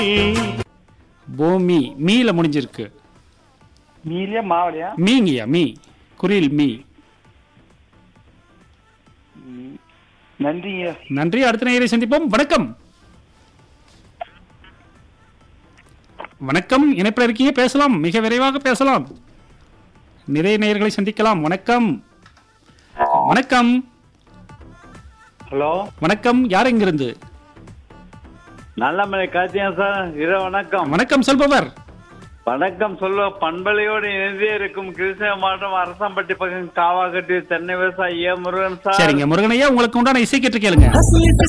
பூமி மீல முடிஞ்சிருக்கு மீலியா மாவலியா மீங்கய்யா மீ குரில் மீ நன்றிங்க நன்றி அடுத்த நேயரை சந்திப்போம் வணக்கம் வணக்கம் இணைப்பில் இருக்கீங்க பேசலாம் மிக விரைவாக பேசலாம் நிறைய நேயர்களை சந்திக்கலாம் வணக்கம் வணக்கம் ஹலோ வணக்கம் யார் எங்கிருந்து நல்லமலை காத்தியா சார் இரவு வணக்கம் வணக்கம் சொல்பவர் வணக்கம் சொல்ல பண்பலையோடு இணைந்தே இருக்கும் கிருஷ்ண மாவட்டம் அரசம்பட்டி பக்கம் காவாக்கட்டி தென்னை விவசாயி ஏ முருகன் சார் சரிங்க முருகனையா உங்களுக்கு உண்டான இசை கேட்டு கேளுங்க அசலிட்டு